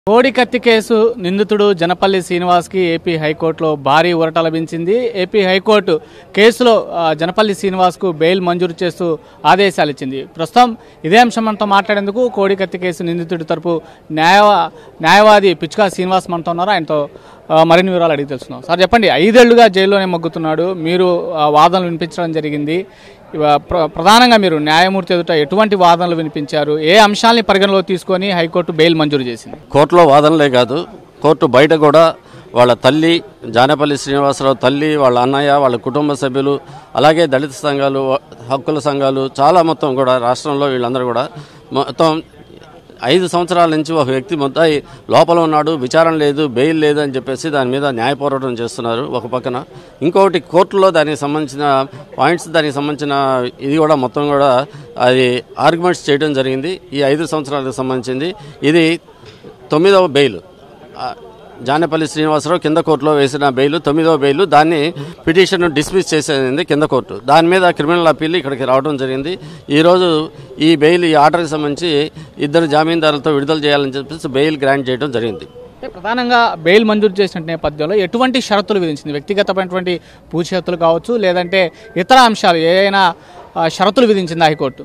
కోడి కత్తి కేసు నిందితుడు జనపల్లి శ్రీనివాస్కి ఏపీ హైకోర్టులో భారీ ఊరట లభించింది ఏపీ హైకోర్టు కేసులో ఆ, జనపల్లి శ్రీనివాస్కు బెయిల్ మంజూరు చేస్తూ ఆదేశాలు ఇచ్చింది ప్రస్తుతం ఇదే అంశం మనతో మాట్లాడేందుకు కోడి కత్తి కేసు నిందితుడి తరపు న్యాయ న్యాయవాది పిచ్చుకా శ్రీనివాస్ మనతో ఉన్నారు ఆయనతో ఆ, మరిన్ని వివరాలు అడిగి తెలుసుకుందాం సార్ చెప్పండి ఐదేళ్లుగా జైల్లోనే మగ్గుతున్నాడు మీరు ఆ, వాదనలు వినిపించడం జరిగింది ఇవ- ప్ర- ప్రధానంగా మీరు న్యాయమూర్తి ఎదుట ఎటువంటి వాదనలు వినిపించారు ఏ అంశాలని పరిగణలో తీసుకొని హైకోర్టు బెయిల్ మంజూరు చేసింది కోర్టులో వాదనలే కాదు కోర్టు బయట కూడా వాళ్ళ తల్లి జానేపల్లి శ్రీనివాసరావు తల్లి వాళ్ళ అన్నయ్య వాళ్ళ కుటుంబ సభ్యులు అలాగే దళిత సంఘాలు హక్కుల సంఘాలు చాలా మొత్తం కూడా రాష్ట్రంలో వీళ్ళందరూ కూడా మొత్తం ఐదు సంవత్సరాల నుంచి ఒక వ్యక్తి మొత్తం లోపల ఉన్నాడు విచారణ లేదు బెయిల్ లేదు అని చెప్పేసి దాని మీద న్యాయ పోరాటం చేస్తున్నారు ఒక పక్కన ఇంకొకటి కోర్టులో దానికి సంబంధించిన పాయింట్స్ దానికి సంబంధించిన ఇది కూడా మొత్తం కూడా అది ఆర్గ్యుమెంట్స్ చేయడం జరిగింది ఈ ఐదు సంవత్సరాలకు సంబంధించింది ఇది తొమ్మిదవ బెయిల్ ఆ, జానేపల్లి శ్రీనివాసరావు కింద కోర్టులో వేసిన బెయిల్ తొమ్మిదవ బెయిల్ దాన్ని పిటిషన్ డిస్మిస్ చేసేది కింద కోర్టు దాని మీద క్రిమినల్ అప్పీల్ ఇక్కడికి రావడం జరిగింది ఈరోజు ఈ బెయిల్ ఈ ఆర్డర్కి సంబంధించి ఇద్దరు జామీందారులతో విడుదల చేయాలని చెప్పేసి బెయిల్ గ్రాంట్ చేయడం జరిగింది అంటే ప్రధానంగా బెయిల్ మంజూరు చేసిన నేపథ్యంలో ఎటువంటి షరతులు విధించింది వ్యక్తిగతమైనటువంటి పూచీషరతులు కావచ్చు లేదంటే ఇతర అంశాలు ఏదైనా ఆ, షరతులు విధించింది హైకోర్టు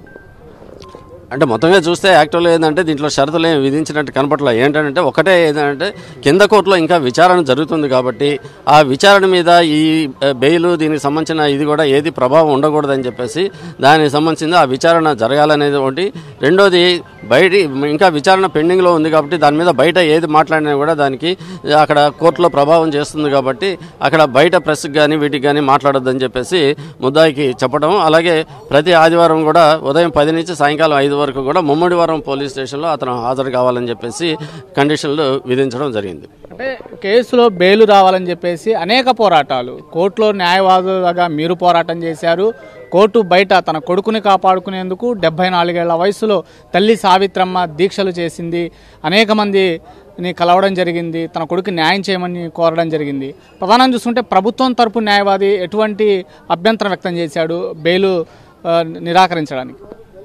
అంటే మొత్తంగా చూస్తే యాక్చువల్గా ఏంటంటే దీంట్లో షరతులు ఏమి విధించినట్టు కనపట్ల ఏంటంటే ఒకటే ఏంటంటే కింద కోర్టులో ఇంకా విచారణ జరుగుతుంది కాబట్టి ఆ విచారణ మీద ఈ ఆ, బెయిల్ దీనికి సంబంధించిన ఇది కూడా ఏది ప్రభావం ఉండకూడదని చెప్పేసి దానికి సంబంధించింది ఆ విచారణ జరగాలనేది ఒకటి రెండోది బయట ఇంకా విచారణ పెండింగ్లో ఉంది కాబట్టి దాని మీద బయట ఏది మాట్లాడినా కూడా దానికి అక్కడ కోర్టులో ప్రభావం చేస్తుంది కాబట్టి అక్కడ బయట ప్రెస్కి కానీ వీటికి కానీ మాట్లాడొద్దని చెప్పేసి ముద్దాయికి చెప్పడం అలాగే ప్రతి ఆదివారం కూడా ఉదయం పది నుంచి సాయంకాలం ఐదు వరకు కూడా ముమ్మడివారం పోలీస్ స్టేషన్లో అతను హాజరు కావాలని చెప్పేసి కండిషన్లు విధించడం జరిగింది అంటే కేసులో బెయిల్ రావాలని చెప్పేసి అనేక పోరాటాలు కోర్టులో న్యాయవాదులుగా మీరు పోరాటం చేశారు కోర్టు బయట తన కొడుకుని కాపాడుకునేందుకు డెబ్బై నాలుగేళ్ల వయసులో తల్లి సావిత్రమ్మ దీక్షలు చేసింది అనేక మందిని కలవడం జరిగింది తన కొడుకు న్యాయం చేయమని కోరడం జరిగింది ప్రధానంగా చూసుకుంటే ప్రభుత్వం తరపు న్యాయవాది ఎటువంటి అభ్యంతరం వ్యక్తం చేశాడు బెయిల్ ఆ, నిరాకరించడానికి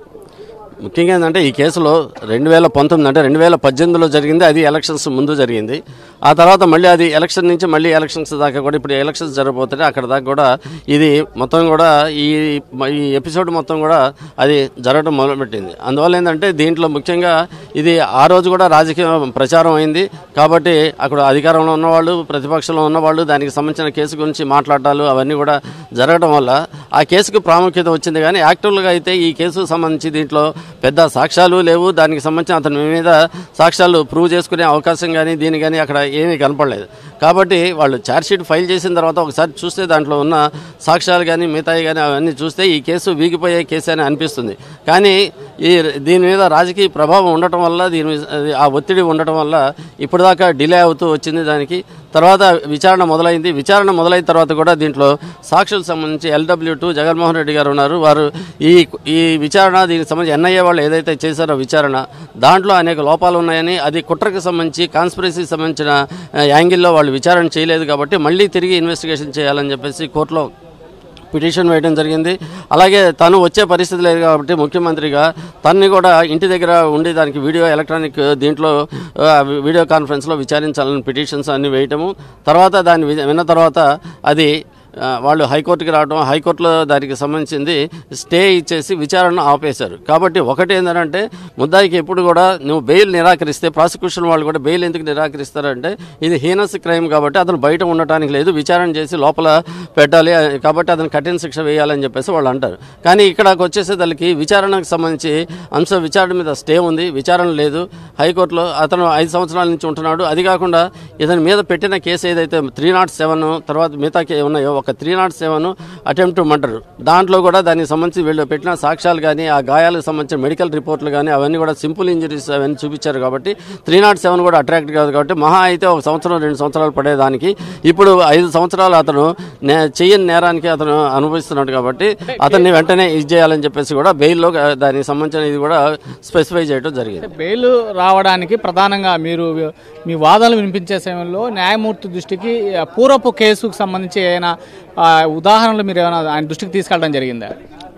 ముఖ్యంగా ఏంటంటే ఈ కేసులో రెండు వేల పంతొమ్మిది అంటే రెండు వేల పద్దెనిమిదిలో జరిగింది అది ఎలక్షన్స్ ముందు జరిగింది ఆ తర్వాత మళ్ళీ అది ఎలక్షన్ నుంచి మళ్ళీ ఎలక్షన్స్ దాకా కూడా ఇప్పుడు ఎలక్షన్స్ జరగబోతున్నాయి అక్కడ దాకా కూడా ఇది మొత్తం కూడా ఈ ఈ ఎపిసోడ్ మొత్తం కూడా అది జరగడం మొదలుపెట్టింది అందువల్ల ఏంటంటే దీంట్లో ముఖ్యంగా ఇది ఆ రోజు కూడా రాజకీయ ప్రచారం అయింది కాబట్టి అక్కడ అధికారంలో ఉన్నవాళ్ళు ప్రతిపక్షంలో ఉన్నవాళ్ళు దానికి సంబంధించిన కేసు గురించి మాట్లాడాలు అవన్నీ కూడా జరగడం వల్ల ఆ కేసుకు ప్రాముఖ్యత వచ్చింది కానీ యాక్టివ్గా అయితే ఈ కేసుకు సంబంధించి దీంట్లో పెద్ద సాక్ష్యాలు లేవు దానికి సంబంధించిన అతని మీద సాక్ష్యాలు ప్రూవ్ చేసుకునే అవకాశం కానీ దీని కానీ అక్కడ ఏమీ కనపడలేదు కాబట్టి వాళ్ళు ఛార్జ్షీట్ ఫైల్ చేసిన తర్వాత ఒకసారి చూస్తే దాంట్లో ఉన్న సాక్ష్యాలు కానీ మిగతాయి కానీ అవన్నీ చూస్తే ఈ కేసు వీగిపోయే కేసు అని అనిపిస్తుంది కానీ ఈ దీని మీద రాజకీయ ప్రభావం ఉండటం వల్ల దీని మీద- అది ఆ ఒత్తిడి ఉండటం వల్ల ఇప్పటిదాకా డిలే అవుతూ వచ్చింది దానికి తర్వాత విచారణ మొదలైంది విచారణ మొదలైన తర్వాత కూడా దీంట్లో సాక్షులకు సంబంధించి ఎల్డబ్ల్యూ టూ జగన్మోహన్ రెడ్డి గారు ఉన్నారు వారు ఈ ఈ విచారణ దీనికి సంబంధించి ఎన్ఐఏ వాళ్ళు ఏదైతే చేశారో విచారణ దాంట్లో అనేక లోపాలు ఉన్నాయని అది కుట్రకి సంబంధించి కాన్స్పిరసీకి సంబంధించిన ఆ, యాంగిల్లో వాళ్ళు విచారణ చేయలేదు కాబట్టి మళ్ళీ తిరిగి ఇన్వెస్టిగేషన్ చేయాలని చెప్పేసి కోర్టులో పిటిషన్ వేయడం జరిగింది అలాగే తను వచ్చే పరిస్థితి లేదు కాబట్టి ముఖ్యమంత్రిగా తన్ని కూడా ఇంటి దగ్గర ఉండి దానికి వీడియో ఎలక్ట్రానిక్ దీంట్లో ఆ, వీడియో కాన్ఫరెన్స్లో విచారించాలని పిటిషన్స్ అన్ని వేయటము తర్వాత దాన్ని వి- విన్న తర్వాత అది ఆ, వాళ్ళు హైకోర్టుకి రావడం హైకోర్టులో దానికి సంబంధించింది స్టే ఇచ్చేసి విచారణను ఆపేశారు కాబట్టి ఒకటి ఏంటంటే ముద్దాయికి ఎప్పుడు కూడా నువ్వు బెయిల్ నిరాకరిస్తే ప్రాసిక్యూషన్ వాళ్ళు కూడా బెయిల్ ఎందుకు నిరాకరిస్తారంటే ఇది హీనస్ క్రైమ్ కాబట్టి అతను బయట ఉండటానికి లేదు విచారణ చేసి లోపల పెట్టాలి కాబట్టి అతను కఠిన శిక్ష వేయాలని చెప్పేసి వాళ్ళు అంటారు కానీ ఇక్కడకు వచ్చేసేదానికి విచారణకు సంబంధించి అంశ విచారణ మీద స్టే ఉంది విచారణ లేదు హైకోర్టులో అతను ఐదు సంవత్సరాల నుంచి ఉంటున్నాడు అది కాకుండా ఇతని మీద పెట్టిన కేసు ఏదైతే త్రీ నాట్ సెవెన్ తర్వాత మిగతా కే- ఉన్నాయో ఒక three not seven attempt to murder దాంట్లో కూడా దానికి సంబంధించి వీళ్ళు పెట్టిన సాక్ష్యాలు కానీ ఆ గాయాలకు సంబంధించిన మెడికల్ రిపోర్ట్లు కానీ అవన్నీ కూడా సింపుల్ ఇంజరీస్ అవన్నీ చూపించారు కాబట్టి త్రీ నాట్ సెవెన్ కూడా అట్రాక్ట్ కాదు కాబట్టి మహా అయితే ఒక సంవత్సరం రెండు సంవత్సరాలు పడేదానికి ఇప్పుడు ఐదు సంవత్సరాలు అతను నే చెయ్యని నేరానికి అతను అనుభవిస్తున్నాడు కాబట్టి అతన్ని వెంటనే ఇది చేయాలని చెప్పేసి కూడా బెయిల్లో దానికి సంబంధించిన ఇది కూడా స్పెసిఫై చేయడం జరిగింది బెయిల్ రావడానికి ప్రధానంగా మీరు మీ వాదనలు వినిపించే సమయంలో న్యాయమూర్తి దృష్టికి ఆ, పూర్వపు కేసుకు సంబంధించి ఏమైనా ఆ, ఉదాహరణలు మీరు ఏమైనా ఆయన దృష్టికి తీసుకెళ్ళడం జరిగిందా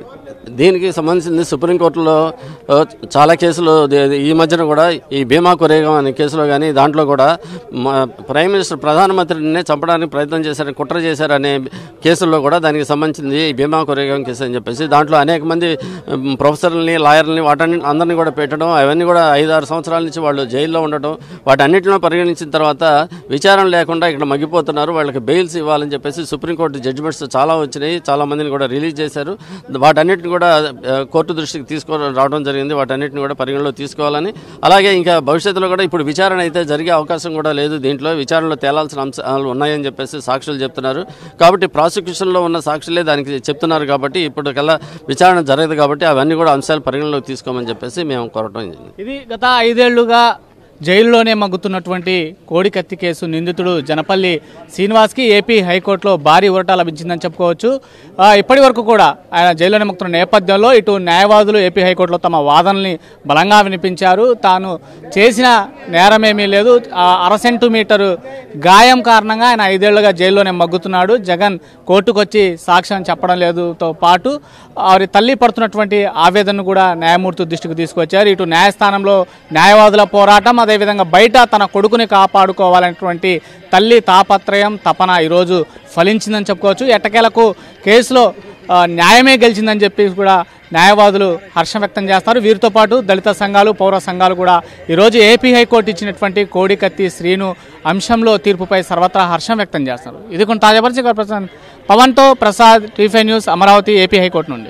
దీనికి సంబంధించింది సుప్రీంకోర్టులో ఆ, చాలా కేసులు ది- ఈ మధ్యన కూడా ఈ భీమా కొరేగం అనే కేసులో కానీ దాంట్లో కూడా మ- ప్రైమ్ మినిస్టర్ ప్రధానమంత్రిని చంపడానికి ప్రయత్నం చేశారని కుట్ర చేశారనే కేసుల్లో కూడా దానికి సంబంధించింది ఈ భీమా కొరేగం కేసు అని చెప్పేసి దాంట్లో అనేక మంది ఉమ్, ప్రొఫెసర్లని లాయర్లని వాటన్ని అందరినీ కూడా పెట్టడం అవన్నీ కూడా ఐదు ఆరు సంవత్సరాల నుంచి వాళ్ళు జైల్లో ఉండటం వాటన్నిటిలో పరిగణించిన తర్వాత విచారణ లేకుండా ఇక్కడ మగ్గిపోతున్నారు వాళ్ళకి బెయిల్స్ ఇవ్వాలని చెప్పేసి సుప్రీంకోర్టు జడ్జిమెంట్స్ చాలా వచ్చినాయి చాలా మందిని కూడా రిలీజ్ చేశారు వాటన్నిటిని కూడా ఆ, కోర్టు దృష్టికి తీసుకో రావడం జరిగింది వాటన్నిటిని కూడా పరిగణలో తీసుకోవాలని అలాగే ఇంకా భవిష్యత్తులో కూడా ఇప్పుడు విచారణ అయితే జరిగే అవకాశం కూడా లేదు దీంట్లో విచారణలో తేలాల్సిన అంశాలు ఉన్నాయని చెప్పేసి సాక్షులు చెప్తున్నారు కాబట్టి ప్రాసిక్యూషన్లో ఉన్న సాక్షులే దానికి చెప్తున్నారు కాబట్టి ఇప్పుడు కల్లా విచారణ జరగదు కాబట్టి అవన్నీ కూడా అంశాలు పరిగణలోకి తీసుకోమని చెప్పేసి మేము కోరటం జరిగింది ఇది గత ఐదేళ్లుగా జైల్లోనే మగ్గుతున్నటువంటి కోడికత్తి కేసు నిందితుడు జనపల్లి శ్రీనివాస్కి ఏపీ హైకోర్టులో భారీ ఊరట లభించిందని చెప్పుకోవచ్చు ఆ, ఇప్పటి వరకు కూడా ఆయన జైల్లోనే మగ్గుతున్న నేపథ్యంలో ఇటు న్యాయవాదులు ఏపీ హైకోర్టులో తమ వాదనల్ని బలంగా వినిపించారు తాను చేసిన నేరమేమీ లేదు ఆ అర సెంటీమీటరు గాయం కారణంగా ఆయన ఐదేళ్లుగా జైల్లోనే మగ్గుతున్నాడు జగన్ కోర్టుకొచ్చి సాక్ష్యం చెప్పడం లేదుతో పాటు వారి తల్లి పడుతున్నటువంటి ఆవేదనను కూడా న్యాయమూర్తి దృష్టికి తీసుకొచ్చారు ఇటు న్యాయస్థానంలో న్యాయవాదుల పోరాటం అదేవిధంగా బయట తన కొడుకుని కాపాడుకోవాలనేటువంటి తల్లి తాపత్రయం తపన ఈరోజు ఫలించిందని చెప్పుకోవచ్చు ఎట్టకేలకు కేసులో ఆ, న్యాయమే గెలిచిందని చెప్పి కూడా న్యాయవాదులు హర్షం వ్యక్తం చేస్తారు వీరితో పాటు దళిత సంఘాలు పౌర సంఘాలు కూడా ఈరోజు ఏపీ హైకోర్టు ఇచ్చినటువంటి కోడికత్తి శ్రీను అంశంలో తీర్పుపై సర్వత్రా హర్షం వ్యక్తం చేస్తారు ఇది కొన్ని తాజా పరిస్థితి పవన్తో ప్రసాద్ టీఫై న్యూస్ అమరావతి ఏపీ హైకోర్టు నుండి